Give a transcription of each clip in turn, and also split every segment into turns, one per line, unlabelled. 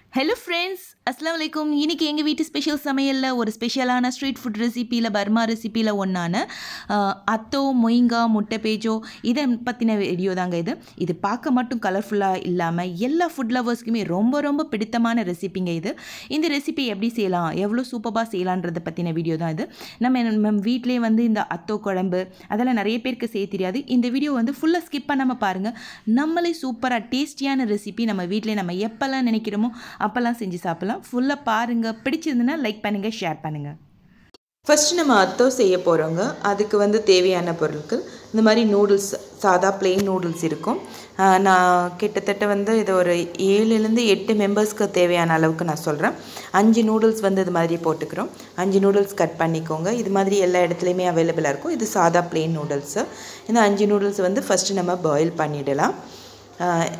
hello friends அஸ்லாம் வலைக்கும் இன்றைக்கி எங்கள் வீட்டு ஸ்பெஷல் சமையலில் ஒரு ஸ்பெஷலான ஸ்ட்ரீட் ஃபுட் ரெசிப்பியில் பர்மா ரெசிப்பியில் ஒன்றான அத்தோ மொயிங்கா முட்டை பேஜோ இதை பற்றின வீடியோ தாங்க இது இது பார்க்க மட்டும் கலர்ஃபுல்லாக இல்லாமல் எல்லா ஃபுட் லவர்ஸ்க்குமே ரொம்ப ரொம்ப பிடித்தமான ரெசிபிங்க இது இந்த ரெசிபி எப்படி செய்யலாம் எவ்வளோ சூப்பராக செய்யலான்றதை பற்றின வீடியோ தான் இது நம்ம நம்ம வீட்டிலே வந்து இந்த அத்தோ குழம்பு அதெல்லாம் நிறைய பேருக்கு செய்ய தெரியாது இந்த வீடியோ வந்து ஃபுல்லாக ஸ்கிப் பண்ணாமல் பாருங்கள் நம்மளே சூப்பராக டேஸ்டியான ரெசிபி நம்ம வீட்டிலே நம்ம எப்போல்லாம் நினைக்கிறோமோ அப்போல்லாம் செஞ்சு சாப்பிட்லாம் ஃபுல்லாக பாருங்கள் பிடிச்சிருந்துன்னா லைக் பண்ணுங்கள் ஷேர் பண்ணுங்கள்
ஃபஸ்ட்டு நம்ம அத்தோ செய்ய போகிறோங்க அதுக்கு வந்து தேவையான பொருட்கள் இந்த மாதிரி நூடுல்ஸ் சாதா பிளெயின் நூடுல்ஸ் இருக்கும் ஆஹ் நான் கிட்டத்தட்ட வந்து இது ஒரு ஏழுலேருந்து எட்டு மெம்பர்ஸ்க்கு தேவையான அளவுக்கு நான் சொல்கிறேன் அஞ்சு நூடுல்ஸ் வந்து இது மாதிரி போட்டுக்கிறோம் அஞ்சு நூடுல்ஸ் கட் பண்ணிக்கோங்க இது மாதிரி எல்லா இடத்துலையுமே அவைலபிளாக இருக்கும் இது சாதா பிளெயின் நூடுல்ஸு இந்த அஞ்சு நூடுல்ஸ் வந்து ஃபஸ்ட்டு நம்ம பாயில் பண்ணிடலாம் ஆஹ்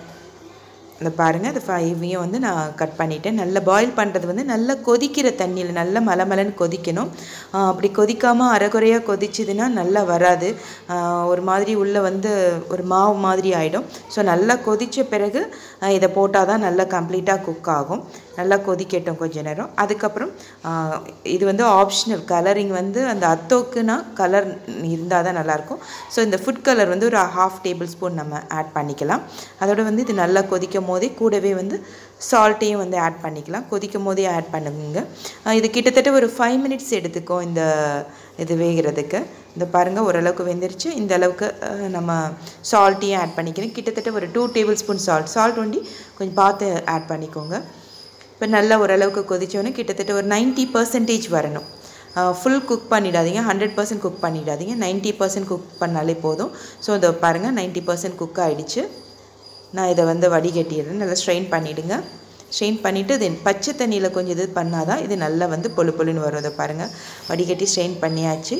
இந்த பாருங்கள் இந்த ஃபைவையும் வந்து நான் கட் பண்ணிட்டேன் நல்லா பாயில் பண்ணுறது வந்து நல்லா கொதிக்கிற தண்ணியில் நல்லா மலமலன்னு கொதிக்கணும் ஆஹ் அப்படி கொதிக்காமல் அரைகுறையாக கொதிச்சுதுன்னா நல்லா வராது ஆஹ் ஒரு மாதிரி உள்ளே வந்து ஒரு மாவு மாதிரி ஆகிடும் ஸோ நல்லா கொதித்த பிறகு ஆஹ் இதை போட்டால் தான் நல்லா கம்ப்ளீட்டாக குக் ஆகும் நல்லா கொதிக்கட்டும் கொஞ்ச நேரம் அதுக்கப்புறம் ஆஹ் இது வந்து ஆப்ஷனல் கலரிங் வந்து அந்த அத்தோக்குனா கலர் இருந்தால் தான் நல்லாயிருக்கும் ஸோ இந்த ஃபுட் கலர் வந்து ஒரு ஹாஃப் டேபிள் ஸ்பூன் நம்ம ஆட் பண்ணிக்கலாம் அதோட வந்து இது நல்லா கொதிக்கும் போதே கூடவே வந்து சால்ட்டையும் வந்து ஆட் பண்ணிக்கலாம் கொதிக்கும் போதே ஆட் பண்ணுங்க ஆஹ் இது கிட்டத்தட்ட ஒரு ஃபைவ் மினிட்ஸ் எடுத்துக்கும் இந்த இது வேகிறதுக்கு இந்த பாருங்கள் ஓரளவுக்கு வெந்துருச்சு இந்த அளவுக்கு ஆஹ் நம்ம சால்ட்டையும் ஆட் பண்ணிக்கிறேன் கிட்டத்தட்ட ஒரு two tablespoon salt salt ஒண்டி கொஞ்சம் பார்த்து ஆட் பண்ணிக்கோங்க இப்போ நல்லா ஓரளவுக்கு கொதிச்சோன்னே கிட்டத்தட்ட ஒரு நைன்ட்டி பர்சன்டேஜ் வரணும் ஃபுல் குக் பண்ணிடாதீங்க ஹண்ட்ரட் பர்சன்ட் குக் பண்ணிடாதீங்க நைன்ட்டி பர்சன்ட் குக் பண்ணாலே போதும் ஸோ இதை பாருங்கள் நைன்ட்டி பர்சன்ட் குக் ஆகிடுச்சு நான் இதை வந்து வடிகட்டிடுறேன் நல்லா ஸ்ட்ரெயின் பண்ணிவிடுங்க ஸ்ட்ரெயின் பண்ணிவிட்டு இது பச்சை தண்ணியில் கொஞ்சம் இது பண்ணால் தான் இது நல்லா வந்து பொழு பொழுன்னு வரும் இதை பாருங்கள் வடிகட்டி ஸ்ட்ரெயின் பண்ணியாச்சு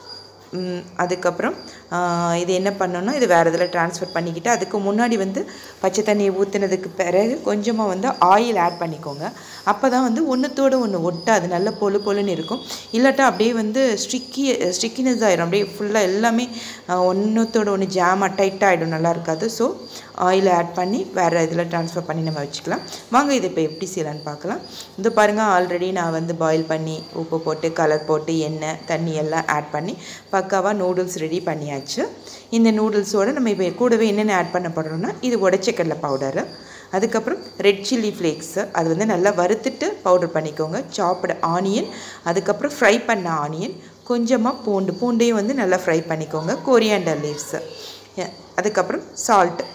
ம், அதுக்கப்புறம் ஆ, இது என்ன பண்ணணும்னா இது வேறு இதில் ட்ரான்ஸ்ஃபர் பண்ணிக்கிட்டு அதுக்கு முன்னாடி வந்து பச்சை தண்ணியை ஊற்றுனதுக்கு பிறகு கொஞ்சமாக வந்து ஆயில் ஆட் பண்ணிக்கோங்க அப்போ தான் வந்து ஒன்றுத்தோடு ஒன்று ஒட்டாது நல்ல பொழு பொழுன்னு இருக்கும் இல்லாட்டா அப்படியே வந்து ஸ்ட்ரிக்கி ஸ்ட்ரிக்கினஸ் ஆயிரும் அப்படியே ஃபுல்லாக எல்லாமே ஒன்றுத்தோட ஒன்று ஜாம் டைட்டாக ஆகிடும் நல்லா இருக்காது ஸோ ஆயில் ஆட் பண்ணி வேறு இதில் ட்ரான்ஸ்ஃபர் பண்ணி நம்ம வச்சுக்கலாம் வாங்க இது இப்போ எப்படி செய்யலான்னு பார்க்கலாம் இது பாருங்கள் ஆல்ரெடி நான் வந்து பாயில் பண்ணி உப்பு போட்டு கலர் போட்டு எண்ணெய் தண்ணி எல்லாம் ஆட் பண்ணி பக்காவாக நூடுல்ஸ் ரெடி பண்ணியாச்சு இந்த நூடுல்ஸோடு நம்ம இப்போ கூடவே என்னென்ன ஆட் பண்ண போடுறோம்னா இது உடச்சக்கடலை பவுடரு அதுக்கப்புறம் ரெட் சில்லி ஃப்ளேக்ஸு அது வந்து நல்லா வறுத்துட்டு பவுடர் பண்ணிக்கோங்க சாப்பிட ஆனியன் அதுக்கப்புறம் ஃப்ரை பண்ண ஆனியன் கொஞ்சமாக பூண்டு பூண்டையும் வந்து நல்லா ஃப்ரை பண்ணிக்கோங்க கொரியாண்டர் லீவ்ஸு அதுக்கப்புறம் சால்ட்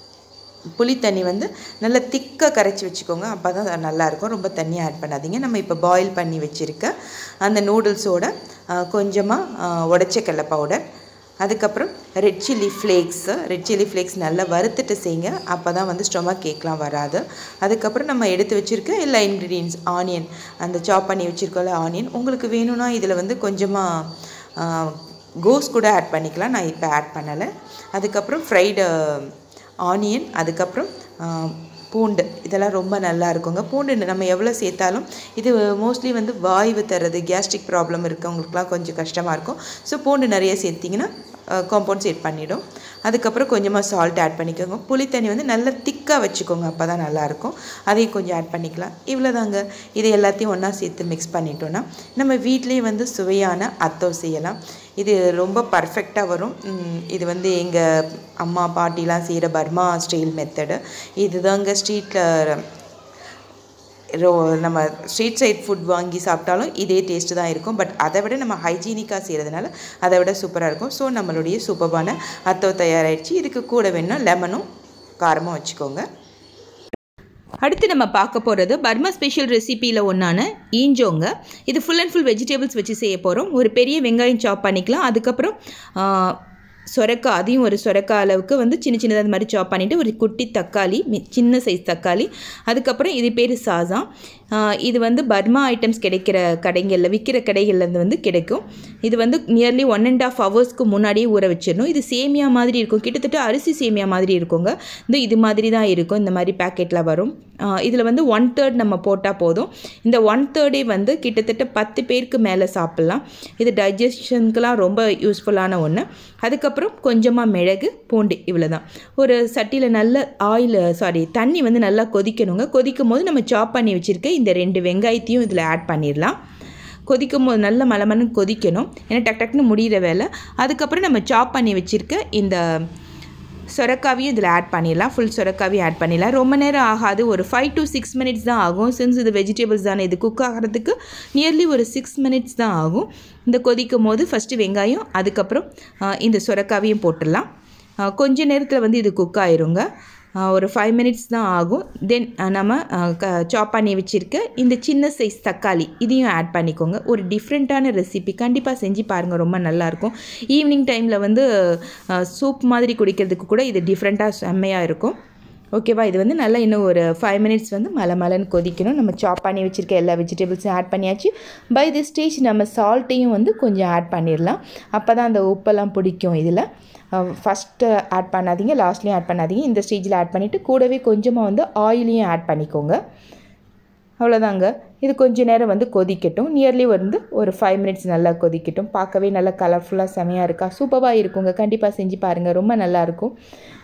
புளி தண்ணி வந்து நல்லா திக்காக கரைச்சி வச்சுக்கோங்க அப்போ தான் நல்லாயிருக்கும் ரொம்ப தண்ணி ஆட் பண்ணாதீங்க நம்ம இப்போ பாயில் பண்ணி வச்சுருக்க அந்த நூடுல்ஸோட கொஞ்சமாக உடச்சக்கடலை பவுடர் அதுக்கப்புறம் red chilli flakes red chilli flakes நல்லா வறுத்துட்டு செய்யுங்க அப்போ தான் வந்து ஸ்டொமக் கேக்லாம் வராது அதுக்கப்புறம் நம்ம எடுத்து வச்சுருக்க எல்லா இன்க்ரீடியன்ஸ் ஆனியன் அந்த சாப் பண்ணி வச்சுருக்கோம்ல ஆனியன் உங்களுக்கு வேணும்னா இதில் வந்து கொஞ்சமாக கோஸ் கூட ஆட் பண்ணிக்கலாம் நான் இப்போ ஆட் பண்ணலை அதுக்கப்புறம் ஃப்ரைடு ஆனியன் அதுக்கப்புறம் ஆ, பூண்டு இதெல்லாம் ரொம்ப நல்லா இருக்குங்க பூண்டு நம்ம எவ்வளோ சேர்த்தாலும் இது மோஸ்ட்லி வந்து வாய்வு தர்றது கேஸ்ட்ரிக் ப்ராப்ளம் இருக்கவங்களுக்குலாம் கொஞ்சம் கஷ்டமாக இருக்கும் ஸோ பூண்டு நிறைய சேர்த்திங்கன்னா காம்பவுண்ட் பண்ணிடும் அதுக்கப்புறம் கொஞ்சமாக சால்ட் ஆட் பண்ணிக்கோங்க புளி தண்ணி வந்து நல்லா திக்காக வச்சுக்கோங்க அப்போ தான் நல்லாயிருக்கும் அதையும் கொஞ்சம் ஆட் பண்ணிக்கலாம் இவ்வளோதாங்க இது எல்லாத்தையும் ஒன்றா சேர்த்து மிக்ஸ் பண்ணிட்டோன்னா நம்ம வீட்லேயே வந்து சுவையான அத்தோ செய்யலாம் இது ரொம்ப பர்ஃபெக்டாக வரும் ம், இது வந்து எங்கள் அம்மா பாட்டிலாம் செய்கிற பர்மா ஸ்டைல் மெத்தடு இதுதாங்க ஸ்ட்ரீட்டில் ரோ நம்ம ஸ்ட்ரீட் சைட் ஃபுட் வாங்கி சாப்பிட்டாலும் இதே டேஸ்ட்டு தான் இருக்கும் பட் அதை விட நம்ம ஹைஜீனிக்காக செய்கிறதுனால அதை விட சூப்பராக இருக்கும் ஸோ நம்மளுடைய சூப்பரான அத்தோ தயாராகிடுச்சு இதுக்கு கூட வேணும்னா லெமனும் காரமும் வச்சுக்கோங்க
அடுத்து நம்ம பார்க்க போகிறது பர்மா ஸ்பெஷல் ரெசிப்பியில் ஒன்றான ஈஞ்சோங்க இது ஃபுல் அண்ட் ஃபுல் வெஜிடபிள்ஸ் வச்சு செய்ய போகிறோம் ஒரு பெரிய வெங்காயம் சாப் பண்ணிக்கலாம் அதுக்கப்புறம் ஆ, சொரக்காய் அதையும் ஒரு சொரக்காய் அளவுக்கு வந்து சின்ன சின்னதாக அந்த மாதிரி சாப் பண்ணிவிட்டு ஒரு குட்டி தக்காளி மி- சின்ன சைஸ் தக்காளி அதுக்கப்புறம் இது பேர் சாசா ஆ, இது வந்து பர்மா ஐட்டம்ஸ் கிடைக்கிற கடைகளில் விற்கிற கடைகள்லேருந்து வந்து கிடைக்கும் இது வந்து நியர்லி ஒன் அண்ட் ஆஃப் ஹவர்ஸ்க்கு முன்னாடியே ஊற வச்சிடணும் இது சேமியா மாதிரி இருக்கும் கிட்டத்தட்ட அரிசி சேமியா மாதிரி இருக்குங்க இந்த இது மாதிரி தான் இருக்கும் இந்த மாதிரி பேக்கெட்டில் வரும் இதில் வந்து ஒன் தேர்ட் நம்ம போட்டால் போதும் இந்த ஒன் தேர்டே வந்து கிட்டத்தட்ட பத்து பேருக்கு மேலே சாப்பிட்லாம் இது டைஜஷனுக்கெலாம் ரொம்ப யூஸ்ஃபுல்லான ஒன்று அதுக்கப்புறம் அதுக்கப்புறம் கொஞ்சமாக மிளகு பூண்டு இவ்வளோ தான் ஒரு சட்டியில் நல்ல ஆயில் சாரி தண்ணி வந்து நல்லா கொதிக்கணுங்க கொதிக்கும் போது நம்ம சாப் பண்ணி வச்சுருக்க இந்த ரெண்டு வெங்காயத்தையும் இதில் ஆட் பண்ணிடலாம் கொதிக்கும் போது நல்ல மலமன்னு கொதிக்கணும் ஏன்னா டக் டக்குன்னு முடிகிற வேலை அதுக்கப்புறம் நம்ம சாப் பண்ணி வச்சுருக்க இந்த சொரக்காவையும் இதில் ஆட் பண்ணிடலாம் ஃபுல் சொரக்காவையும் ஆட் பண்ணிடலாம் ரொம்ப நேரம் ஆகாது ஒரு ஃபைவ் டு சிக்ஸ் மினிட்ஸ் தான் ஆகும் சின்ஸ் இது வெஜிடபிள்ஸ் தானே இது குக் ஆகிறதுக்கு நியர்லி ஒரு சிக்ஸ் மினிட்ஸ் தான் ஆகும் இந்த கொதிக்கும் போது ஃபஸ்ட்டு வெங்காயம் அதுக்கப்புறம் ஆ, இந்த சொரக்காவையும் போட்டுடலாம் ஆ, கொஞ்ச நேரத்தில் வந்து இது குக் ஆயிருங்க ஆ, ஒரு ஃபைவ் மினிட்ஸ் தான் ஆகும் தென் நம்ம சாப் பண்ணி வச்சுருக்க இந்த சின்ன சைஸ் தக்காளி இதையும் ஆட் பண்ணிக்கோங்க ஒரு டிஃப்ரெண்ட்டான ரெசிபி கண்டிப்பாக செஞ்சு பாருங்கள் ரொம்ப நல்லாயிருக்கும் ஈவினிங் டைமில் வந்து சூப் மாதிரி குடிக்கிறதுக்கு கூட இது டிஃப்ரெண்ட்டாக செம்மையாக இருக்கும் ஓகேவா இது வந்து நல்லா இன்னும் ஒரு ஃபைவ் மினிட்ஸ் வந்து மலை மலைன்னு கொதிக்கணும் நம்ம சாப் பண்ணி வச்சுருக்க எல்லா வெஜிடபிள்ஸும் ஆட் பண்ணியாச்சு பை தி ஸ்டேஜ் நம்ம சால்ட்டையும் வந்து கொஞ்சம் ஆட் பண்ணிடலாம் அப்போ தான் அந்த உப்பெல்லாம் பிடிக்கும் இதில் ஃபஸ்ட்டு ஆட் பண்ணாதீங்க லாஸ்ட்லேயும் ஆட் பண்ணாதீங்க இந்த ஸ்டேஜில் ஆட் பண்ணிவிட்டு கூடவே கொஞ்சமாக வந்து ஆயிலையும் ஆட் பண்ணிக்கோங்க அவ்வளோதாங்க இது கொஞ்ச நேரம் வந்து கொதிக்கட்டும் நியர்லி வந்து ஒரு ஃபைவ் மினிட்ஸ் நல்லா கொதிக்கட்டும் பார்க்கவே நல்லா கலர்ஃபுல்லாக செமையாக இருக்கா சூப்பராக இருக்குங்க கண்டிப்பாக செஞ்சு பாருங்கள் ரொம்ப நல்லாயிருக்கும்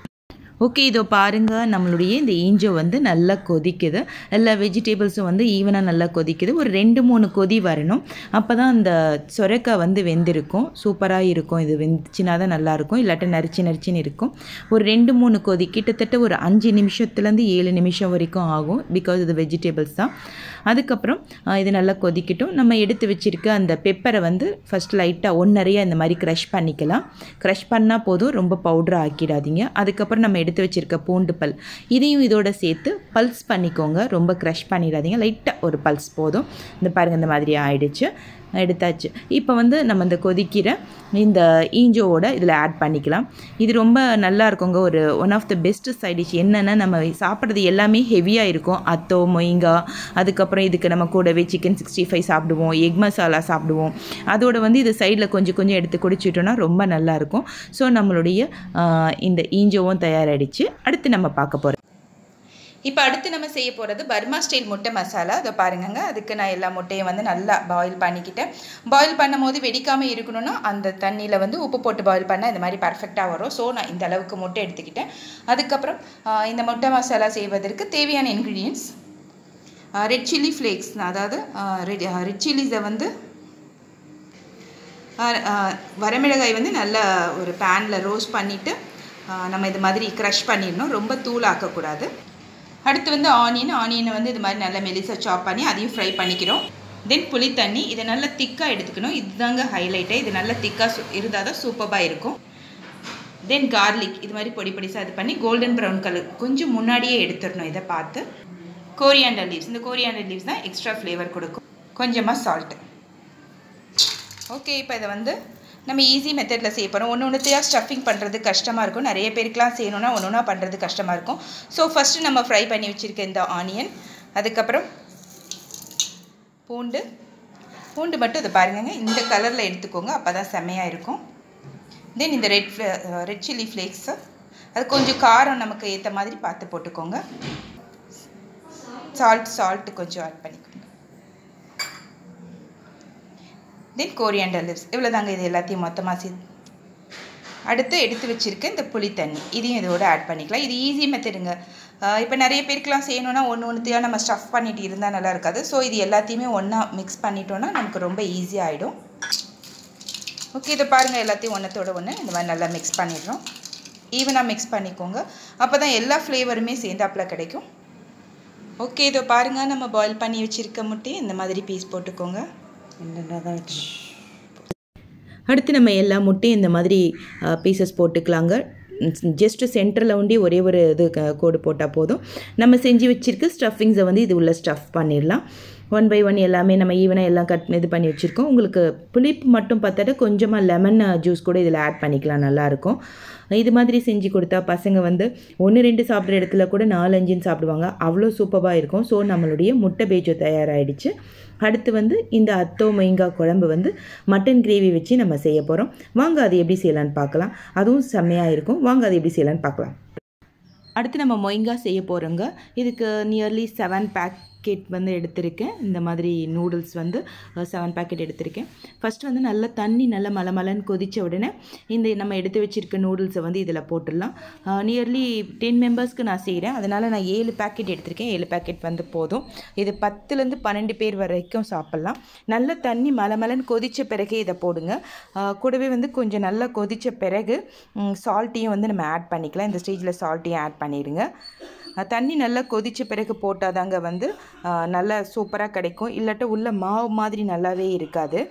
ஓகே இதோ பாருங்கள் நம்மளுடைய இந்த ஈஞ்சோ வந்து நல்லா கொதிக்குது எல்லா வெஜிடபிள்ஸும் வந்து ஈவனாக நல்லா கொதிக்குது ஒரு ரெண்டு மூணு கொதி வரணும் அப்போ தான் அந்த சொரக்காய் வந்து வெந்திருக்கும் சூப்பராக இருக்கும் இது வெந்துச்சுன்னா தான் நல்லாயிருக்கும் இல்லாட்டி நரிச்சு நரிச்சின்னு இருக்கும் ஒரு ரெண்டு மூணு கொதி கிட்டத்தட்ட ஒரு அஞ்சு நிமிஷத்துலேருந்து ஏழு நிமிஷம் வரைக்கும் ஆகும் பிகாஸ் இது வெஜிடபிள்ஸ் தான் அதுக்கப்புறம் ஆ, இது நல்லா கொதிக்கட்டும் நம்ம எடுத்து வச்சிருக்க அந்த பெப்பரை வந்து ஃபஸ்ட் லைட்டாக ஒன்றரையாக இந்த மாதிரி க்ரஷ் பண்ணிக்கலாம் க்ரஷ் பண்ணால் போதும் ரொம்ப பவுடர் ஆக்கிடாதீங்க அதுக்கப்புறம் நம்ம எடுத்து வச்சிருக்க பூண்டு பல் இதையும் இதோட சேர்த்து பல்ஸ் பண்ணிக்கோங்க ரொம்ப க்ரஷ் பண்ணிடாதீங்க லைட்டாக ஒரு பல்ஸ் போதும் இந்த பாருங்கள் இந்த மாதிரி ஆயிடுச்சு எடுத்தாச்சு இப்போ வந்து நம்ம இந்த கொதிக்கிற இந்த ஈஞ்சோவோட இதில் ஆட் பண்ணிக்கலாம் இது ரொம்ப நல்லா இருக்குங்க ஒரு one of the best side dish என்னென்னா நம்ம சாப்பிட்றது எல்லாமே ஹெவியாக இருக்கும் அத்தோ மொய்ங்கா அதுக்கப்புறம் இதுக்கு நம்ம கூடவே சிக்கன் சிக்ஸ்டி ஃபைவ் சாப்பிடுவோம் எக் மசாலா சாப்பிடுவோம் அதோட வந்து இது சைடில் கொஞ்சம் கொஞ்சம் எடுத்து குடிச்சிட்டோன்னா ரொம்ப நல்லாயிருக்கும் ஸோ நம்மளுடைய ஆஹ், இந்த ஈஞ்சோவும் தயாராகிடுச்சு அடுத்து நம்ம பார்க்க போகிறோம் இப்போ அடுத்து நம்ம செய்ய போகிறது பர்மா ஸ்டைல் முட்டை மசாலா அதை பாருங்கங்க அதுக்கு நான் எல்லா முட்டையும் வந்து நல்லா பாயில் பண்ணிக்கிட்டேன் பாயில் பண்ணும் போது வெடிக்காமல் இருக்கணும்னா அந்த தண்ணியில் வந்து உப்பு போட்டு பாயில் பண்ணால் இந்த மாதிரி பர்ஃபெக்டாக வரும் ஸோ நான் இந்த அளவுக்கு முட்டை எடுத்துக்கிட்டேன் அதுக்கப்புறம் ஆஹ், இந்த முட்டை மசாலா செய்வதற்கு தேவையான இன்க்ரீடியன்ஸ் ரெட் சில்லி ஃப்ளேக்ஸ் அதாவது ரெட் ரெட் சில்லிஸை வந்து ஆஹ், ஆஹ், வரமிளகாய் வந்து நல்லா ஒரு பேனில் ரோஸ்ட் பண்ணிவிட்டு நம்ம இது மாதிரி க்ரஷ் பண்ணிடணும் ரொம்ப தூளாக்கக்கூடாது அடுத்து வந்து ஆனியன் ஆனியனை வந்து இது மாதிரி நல்லா மெலிசா சாப் பண்ணி அதையும் ஃப்ரை பண்ணிக்கிறோம் தென் புளி தண்ணி இதை நல்லா திக்காக எடுத்துக்கணும் இதுதாங்க ஹைலைட்டே இது நல்லா திக்காக இருந்தால் தான் சூப்பராக இருக்கும் தென் கார்லிக் இது மாதிரி பொடி பொடிசாக இது பண்ணி கோல்டன் ப்ரௌன் கலர் கொஞ்சம் முன்னாடியே எடுத்துடணும் இதை பார்த்து கோரியாண்டர் லீவ்ஸ் இந்த கோரியாண்டர் லீவ்ஸ் தான் எக்ஸ்ட்ரா ஃப்ளேவர் கொடுக்கும் கொஞ்சமாக சால்ட்டு ஓகே இப்போ இதை வந்து நம்ம ஈஸி மெத்தடில் செய்ய போகிறோம் ஒன்று ஒன்றுத்தையாக ஸ்டஃபிங் பண்ணுறது கஷ்டமாக இருக்கும் நிறைய பேருக்குலாம் செய்யணும்னா ஒன்று ஒன்றா பண்ணுறது கஷ்டமாக இருக்கும் ஸோ ஃபஸ்ட்டு நம்ம ஃப்ரை பண்ணி வச்சுருக்க இந்த ஆனியன் அதுக்கப்புறம் பூண்டு பூண்டு மட்டும் இதை பாருங்கங்க இந்த கலரில் எடுத்துக்கோங்க அப்போ தான் செம்மையாக இருக்கும் தென் இந்த ரெட் ஃப்ளே ரெட் சில்லி ஃப்ளேக்ஸு அது கொஞ்சம் காரம் நமக்கு ஏற்ற மாதிரி பார்த்து போட்டுக்கோங்க சால்ட் சால்ட்டு கொஞ்சம் ஆட் பண்ணிக்கோங்க தென் கோரியாண்டர் லிவ்ஸ் இவ்வளோ தாங்க இது எல்லாத்தையும் மொத்தமாக சே அடுத்து எடுத்து வச்சுருக்க இந்த புளி தண்ணி இதையும் இதோட ஆட் பண்ணிக்கலாம் இது ஈஸி மெத்தடுங்க இப்போ நிறைய பேருக்குலாம் செய்யணும்னா ஒன்று ஒன்றுத்தையாக நம்ம ஸ்டஃப் பண்ணிட்டு இருந்தால் நல்லா இருக்காது ஸோ இது எல்லாத்தையுமே ஒன்றா மிக்ஸ் பண்ணிட்டோன்னா நமக்கு ரொம்ப ஈஸியாக ஆகிடும் ஓகே இதை பாருங்கள் எல்லாத்தையும் ஒன்றத்தோட ஒன்று இந்த மாதிரி நல்லா மிக்ஸ் பண்ணிடுறோம் ஈவனாக மிக்ஸ் பண்ணிக்கோங்க அப்போ தான் எல்லா ஃப்ளேவருமே சேர்ந்தாப்புல கிடைக்கும் ஓகே இதோ பாருங்கள் நம்ம பாயில் பண்ணி வச்சுருக்க முட்டையை இந்த மாதிரி பீஸ் போட்டுக்கோங்க அடுத்து நம்ம எல்லா முட்டையும் இந்த மாதிரி பீசஸ் போட்டுக்கலாங்க ஜஸ்ட்டு சென்டரில் ஒண்டி ஒரே ஒரு இது க- கோடு போட்டால் போதும் நம்ம செஞ்சு வச்சுருக்க ஸ்டஃபிங்ஸை வந்து இது உள்ள ஸ்டஃப் பண்ணிடலாம் ஒன் பை ஒன் எல்லாமே நம்ம ஈவனாக எல்லாம் கட் இது பண்ணி வச்சுருக்கோம் உங்களுக்கு புளிப்பு மட்டும் பார்த்தாட்டு கொஞ்சமாக லெமன் ஜூஸ் கூட இதில் ஆட் பண்ணிக்கலாம் நல்லாயிருக்கும் இது மாதிரி செஞ்சு கொடுத்தா பசங்க வந்து ஒன்று ரெண்டு சாப்பிட்ற இடத்துல கூட நாலு அஞ்சுன்னு சாப்பிடுவாங்க அவ்வளோ சூப்பராக இருக்கும் ஸோ நம்மளுடைய முட்டை பேஜோ தயாராகிடுச்சு அடுத்து வந்து இந்த அத்தோ மொய்ங்கா குழம்பு வந்து மட்டன் கிரேவி வச்சு நம்ம செய்ய போகிறோம் வாங்க அது எப்படி செய்யலான்னு பார்க்கலாம் அதுவும் செம்மையாக இருக்கும் வாங்க அது எப்படி செய்யலான்னு பார்க்கலாம் அடுத்து நம்ம மொய்ங்கா செய்ய போகிறோங்க இதுக்கு நியர்லி செவன் பேக்
பேக்கெட் வந்து எடுத்திருக்கேன் இந்த மாதிரி நூடுல்ஸ் வந்து செவன் பேக்கெட் எடுத்திருக்கேன் ஃபஸ்ட்டு வந்து நல்லா தண்ணி நல்லா மலமலன்னு கொதித்த உடனே இந்த நம்ம எடுத்து வச்சுருக்க நூடுல்ஸை வந்து இதில் போட்டுடலாம் நியர்லி டென் மெம்பர்ஸ்க்கு நான் செய்கிறேன் அதனால் நான் ஏழு பேக்கெட் எடுத்திருக்கேன் ஏழு பேக்கெட் வந்து போதும் இது பத்துலேருந்து பன்னெண்டு பேர் வரைக்கும் சாப்பிட்லாம் நல்ல தண்ணி மலமலன்னு கொதித்த பிறகே இதை போடுங்க ஆஹ் கூடவே வந்து கொஞ்சம் நல்லா கொதித்த பிறகு சால்ட்டையும் வந்து நம்ம ஆட் பண்ணிக்கலாம் இந்த ஸ்டேஜில் சால்ட்டையும் ஆட் பண்ணிடுங்க அஹ் தண்ணி நல்லா கொதித்த பிறகு போட்டால் தாங்க வந்து ஆஹ் நல்லா சூப்பராக கிடைக்கும் இல்லாட்ட உள்ள மாவு மாதிரி நல்லாவே இருக்காது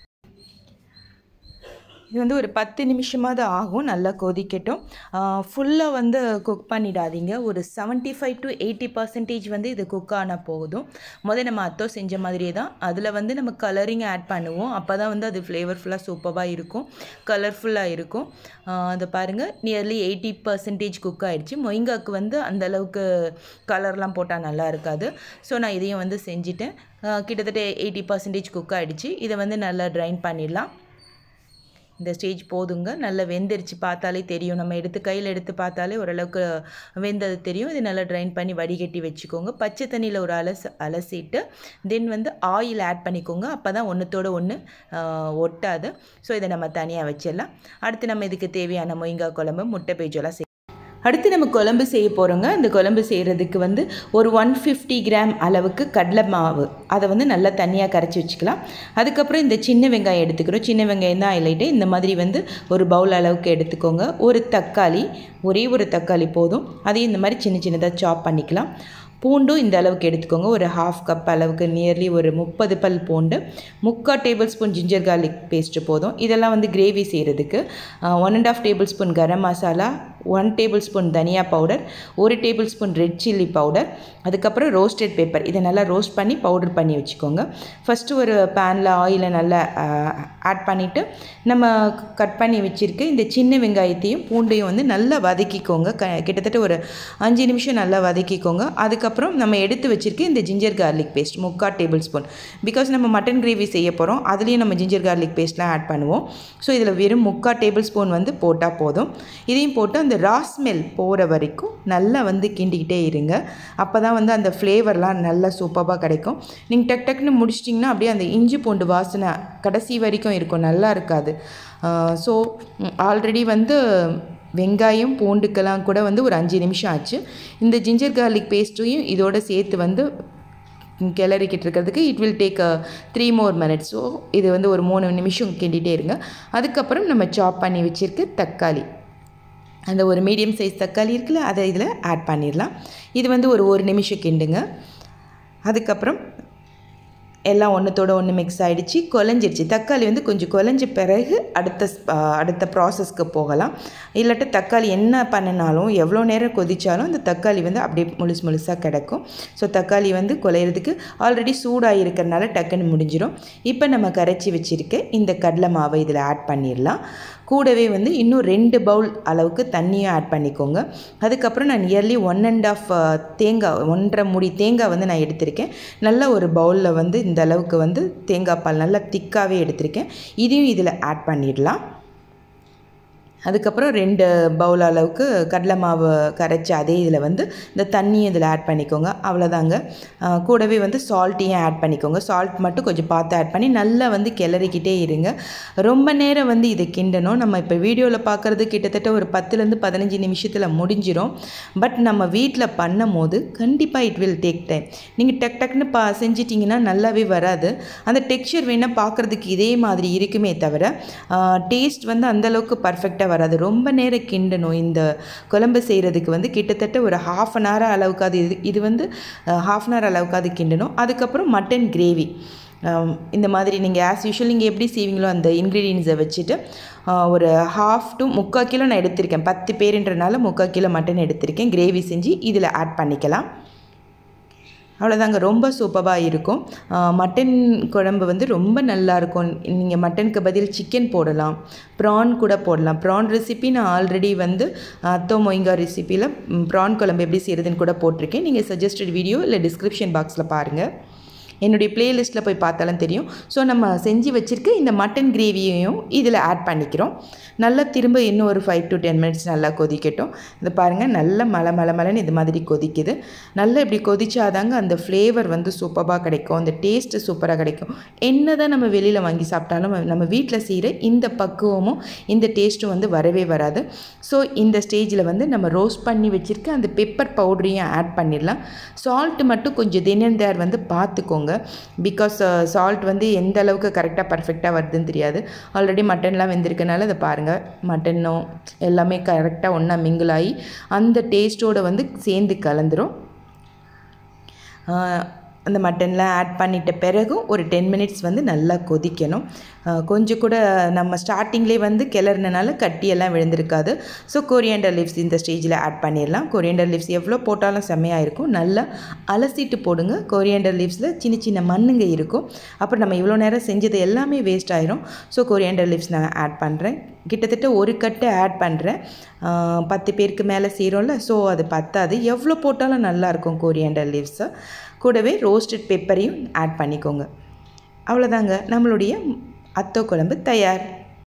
இது வந்து ஒரு பத்து நிமிஷமாவது ஆகும் நல்லா கொதிக்கட்டும் ஃபுல்லாக வந்து குக் பண்ணிடாதீங்க ஒரு seventy five to eighty percentage வந்து இது குக் ஆனால் போதும் முதல் நம்ம அத்தோ செஞ்ச மாதிரியே தான் அதில் வந்து நம்ம கலரிங் ஆட் பண்ணுவோம் அப்போ தான் வந்து அது ஃப்ளேவர்ஃபுல்லாக சூப்பராக இருக்கும் கலர்ஃபுல்லாக இருக்கும் ஆஹ் அதை பாருங்கள் நியர்லி எயிட்டி பர்சன்டேஜ் குக் ஆகிடுச்சு மொய்ங்காக்கு வந்து அந்த அளவுக்கு கலர்லாம் போட்டால் நல்லா இருக்காது ஸோ நான் இதையும் வந்து செஞ்சுட்டேன் ஆஹ் கிட்டத்தட்ட எயிட்டி பர்சன்டேஜ் குக் ஆகிடுச்சு இதை வந்து நல்லா ட்ரைன் பண்ணிடலாம் இந்த ஸ்டேஜ் போதுங்க நல்லா வெந்துருச்சு பார்த்தாலே தெரியும் நம்ம எடுத்து கையில் எடுத்து பார்த்தாலே ஓரளவுக்கு வெந்தது தெரியும் இது நல்லா ட்ரைன் பண்ணி வடிகட்டி வச்சுக்கோங்க பச்சை தண்ணியில் ஒரு அலச அலசிட்டு தென் வந்து ஆயில் ஆட் பண்ணிக்கோங்க அப்போ தான் ஒன்றுத்தோட ஒன்று ஒட்டாது ஸோ இதை நம்ம தனியாக வச்சிடலாம் அடுத்து நம்ம இதுக்கு தேவையான மொய்ங்கா குழம்பு முட்டை பேஜெல்லாம் செய் அடுத்து நம்ம குழம்பு செய்ய போகிறோங்க இந்த குழம்பு செய்கிறதுக்கு வந்து ஒரு ஒன் ஃபிஃப்டி கிராம் அளவுக்கு கடலை மாவு அதை வந்து நல்லா தனியாக கரைச்சி வச்சுக்கலாம் அதுக்கப்புறம் இந்த சின்ன வெங்காயம் எடுத்துக்கிறோம் சின்ன வெங்காயம் தான் ஹைலைட்டு இந்த மாதிரி வந்து ஒரு பவுல் அளவுக்கு எடுத்துக்கோங்க ஒரு தக்காளி ஒரே ஒரு தக்காளி போதும் அதையும் இந்த மாதிரி சின்ன சின்னதாக சாப் பண்ணிக்கலாம் பூண்டும் இந்த அளவுக்கு எடுத்துக்கோங்க ஒரு ஹாஃப் கப் அளவுக்கு நியர்லி ஒரு முப்பது பல் பூண்டு முக்கால் tablespoon ginger garlic paste போதும் இதெல்லாம் வந்து கிரேவி செய்கிறதுக்கு one and half tablespoon garam masala one tablespoon தனியா பவுடர் ஒரு tablespoon red chilli powder அதுக்கப்புறம் ரோஸ்டட் பேப்பர் இதை நல்லா ரோஸ்ட் பண்ணி பவுடர் பண்ணி வச்சுக்கோங்க ஃபஸ்ட்டு ஒரு பேனில் ஆயிலை நல்லா ஆட் பண்ணிவிட்டு நம்ம கட் பண்ணி வச்சுருக்க இந்த சின்ன வெங்காயத்தையும் பூண்டையும் வந்து நல்லா வதக்கிக்கோங்க க கிட்டத்தட்ட ஒரு அஞ்சு நிமிஷம் நல்லா வதக்கிக்கோங்க அதுக்கப்புறம் நம்ம எடுத்து வச்சுருக்க இந்த ஜிஞ்சர் கார்லிக் பேஸ்ட் முக்கால் டேபிள் ஸ்பூன் பிகாஸ் நம்ம மட்டன் கிரேவி செய்ய போகிறோம் அதுலேயும் நம்ம ஜிஞ்சர் கார்லிக் பேஸ்ட்லாம் ஆட் பண்ணுவோம் ஸோ இதில் வெறும் முக்கால் டேபிள் ஸ்பூன் வந்து போட்டால் போதும் இதையும் போட்டு அந்த ரா ஸ்மெல் போகிற வரைக்கும் நல்லா வந்து கிண்டிக்கிட்டே இருங்க அப்போ தான் வந்து அந்த ஃப்ளேவர்லாம் நல்லா சூப்பராக கிடைக்கும் நீங்கள் டக் டக்குன்னு முடிச்சிட்டிங்கன்னா அப்படியே அந்த இஞ்சி பூண்டு வாசனை கடைசி வரைக்கும் இருக்கும் நல்லா இருக்காது ஸோ ஆல்ரெடி வந்து வெங்காயம் பூண்டுக்கெல்லாம் கூட வந்து ஒரு அஞ்சு நிமிஷம் ஆச்சு இந்த ஜிஞ்சர் கார்லிக் பேஸ்ட்டையும் இதோட சேர்த்து வந்து கிளறிக்கிட்டு இருக்கிறதுக்கு it will take a three more minutes so இது வந்து ஒரு மூணு நிமிஷம் கிண்டிகிட்டே இருங்க அதுக்கப்புறம் நம்ம சாப் பண்ணி வச்சுருக்க தக்காளி அந்த ஒரு மீடியம் சைஸ் தக்காளி இருக்குல்ல அதை இதில் ஆட் பண்ணிடலாம் இது வந்து ஒரு ஒரு நிமிஷம் கிண்டுங்க அதுக்கப்புறம் எல்லாம் ஒன்றத்தோட ஒன்று மிக்ஸ் ஆகிடுச்சு குழஞ்சிருச்சு தக்காளி வந்து கொஞ்சம் குழஞ்ச பிறகு அடுத்த ஸ்- ஆ, அடுத்த ப்ராசஸ்க்கு போகலாம் இல்லாட்ட தக்காளி என்ன பண்ணினாலும் எவ்வளோ நேரம் கொதிச்சாலும் அந்த தக்காளி வந்து அப்படியே முழுசு முழுசாக கிடக்கும் ஸோ தக்காளி வந்து குழையிறதுக்கு ஆல்ரெடி சூடாக இருக்கிறனால டக்குன்னு முடிஞ்சிடும் இப்போ நம்ம கரைச்சி வச்சுருக்க இந்த கடலை மாவை இதில் ஆட் பண்ணிடலாம் கூடவே வந்து இன்னும் ரெண்டு பவுல் அளவுக்கு தண்ணியும் ஆட் பண்ணிக்கோங்க அதுக்கப்புறம் நான் நியர்லி ஒன் அண்ட் ஆஃப் தேங்காய் ஒன்றரை மூடி தேங்காய் வந்து நான் எடுத்திருக்கேன் நல்ல ஒரு பவுலில் வந்து இந்த அளவுக்கு வந்து தேங்காய் பால் நல்லா திக்காகவே எடுத்திருக்கேன் இதையும் இதில் ஆட் பண்ணிடலாம் அதுக்கப்புறம் ரெண்டு பவுல் அளவுக்கு கடலை மாவு கரைச்சி அதே இதில் வந்து இந்த தண்ணியும் இதில் ஆட் பண்ணிக்கோங்க அவ்வளோதாங்க ஆஹ் கூடவே வந்து சால்ட்டையும் ஆட் பண்ணிக்கோங்க சால்ட் மட்டும் கொஞ்சம் பார்த்து ஆட் பண்ணி நல்லா வந்து கிளறிக்கிட்டே இருங்க ரொம்ப நேரம் வந்து இதை கிண்டணும் நம்ம இப்போ வீடியோவில் பார்க்குறது கிட்டத்தட்ட ஒரு பத்துலேருந்து பதினஞ்சு நிமிஷத்தில் முடிஞ்சிரும் பட் நம்ம வீட்டில் பண்ணும் போது கண்டிப்பாக இட் வில் டேக் டைம் நீங்கள் டக் டக்குன்னு பா செஞ்சிட்டிங்கன்னா நல்லாவே வராது அந்த டெக்ஸ்சர் வேணால் பார்க்குறதுக்கு இதே மாதிரி இருக்குமே தவிர டேஸ்ட் வந்து அந்தளவுக்கு பர்ஃபெக்டாக வராது ரொம்ப நேரம் கிண்டணும் இந்த குழம்பு செய்கிறதுக்கு வந்து கிட்டத்தட்ட ஒரு ஹாஃப் அன் ஹவர் அளவுக்காவது இது இது வந்து ஹாஃப் அன் ஹவர் அளவுக்காவது கிண்டணும் அதுக்கப்புறம் மட்டன் கிரேவி இந்த மாதிரி நீங்கள் ஆஸ் யூஷுவல் நீங்கள் எப்படி செய்வீங்களோ அந்த இன்க்ரீடியன்ஸை வச்சுட்டு ஆஹ், ஒரு ஹாஃப் டு முக்கால் கிலோ நான் எடுத்திருக்கேன் பத்து பேருன்றனால முக்கால் கிலோ மட்டன் எடுத்திருக்கேன் கிரேவி செஞ்சு இதில் ஆட் பண்ணிக்கலாம் அவ்வளோதாங்க ரொம்ப சூப்பராக இருக்கும் ஆஹ் மட்டன் குழம்பு வந்து ரொம்ப நல்லா இருக்கும் நீங்கள் மட்டனுக்கு பதில் சிக்கன் போடலாம் ப்ரான் கூட போடலாம் ப்ரான் ரெசிபி நான் ஆல்ரெடி வந்து அத்தோ மொய்ங்கா ரெசிப்பியில் ப்ரான் குழம்பு எப்படி செய்கிறதுன்னு கூட போட்டிருக்கேன் நீங்கள் சஜஸ்டட் வீடியோ இல்லை டிஸ்கிரிப்ஷன் பாக்ஸில் பாருங்கள் என்னுடைய பிளேலிஸ்ட்டில் போய் பார்த்தாலும் தெரியும் ஸோ நம்ம செஞ்சு வச்சுருக்க இந்த மட்டன் கிரேவியையும் இதில் ஆட் பண்ணிக்கிறோம் நல்லா திரும்ப இன்னும் ஒரு ஃபைவ் டு டென் மினிட்ஸ் நல்லா கொதிக்கட்டும் இது பாருங்கள் நல்ல மலை மலை மலைன்னு இது மாதிரி கொதிக்குது நல்லா இப்படி கொதிச்சாதாங்க அந்த ஃப்ளேவர் வந்து சூப்பராக கிடைக்கும் அந்த டேஸ்ட்டு சூப்பராக கிடைக்கும் என்ன தான் நம்ம வெளியில் வாங்கி சாப்பிட்டாலும் நம்ம வீட்டில் செய்கிற இந்த பக்குவமும் இந்த டேஸ்ட்டும் வந்து வரவே வராது ஸோ இந்த ஸ்டேஜில் வந்து நம்ம ரோஸ்ட் பண்ணி வச்சுருக்க அந்த பெப்பர் பவுடரையும் ஆட் பண்ணிடலாம் சால்ட் மட்டும் கொஞ்சம் தினம் தேர் வந்து பார்த்துக்கோங்க பிகாஸ் சால்ட் வந்து எந்த அளவுக்கு கரெக்டாக பர்ஃபெக்டாக வருதுன்னு தெரியாது ஆல்ரெடி மட்டன்லாம் வெந்திருக்கனால அதை பாருங்கள் மட்டனும் எல்லாமே கரெக்டாக ஒன்றா மிங்கிள் ஆகி அந்த டேஸ்ட்டோடு வந்து சேர்ந்து கலந்துரும் அந்த மட்டன்லாம் ஆட் பண்ணிட்ட பிறகும் ஒரு டென் மினிட்ஸ் வந்து நல்லா கொதிக்கணும் கொஞ்சம் கூட நம்ம ஸ்டார்டிங்லேயே வந்து கிளறினால கட்டியெல்லாம் விழுந்திருக்காது ஸோ கொரியண்டர் லிவ்ஸ் இந்த ஸ்டேஜில் ஆட் பண்ணிடலாம் கொரியண்டர் லிவ்ஸ் எவ்வளோ போட்டாலும் செம்மையாக இருக்கும் நல்லா அலசிட்டு போடுங்க கொரியண்டர் லிவ்ஸில் சின்ன சின்ன மண்ணுங்க இருக்கும் அப்புறம் நம்ம இவ்வளோ நேரம் செஞ்சது எல்லாமே வேஸ்ட் ஆயிரும் ஸோ கொரியண்டர் லிவ்ஸ் நான் ஆட் பண்ணுறேன் கிட்டத்தட்ட ஒரு கட்டு ஆட் பண்ணுறேன் பத்து பேருக்கு மேலே செய்கிறோம்ல ஸோ அது பத்தாது எவ்வளோ போட்டாலும் நல்லாயிருக்கும் கொரியண்டர் லீவ்ஸை கூடவே ரோஸ்டட் பெப்பரையும் ஆட் பண்ணிக்கோங்க அவ்வளோதாங்க நம்மளுடைய அத்தோ குழம்பு தயார்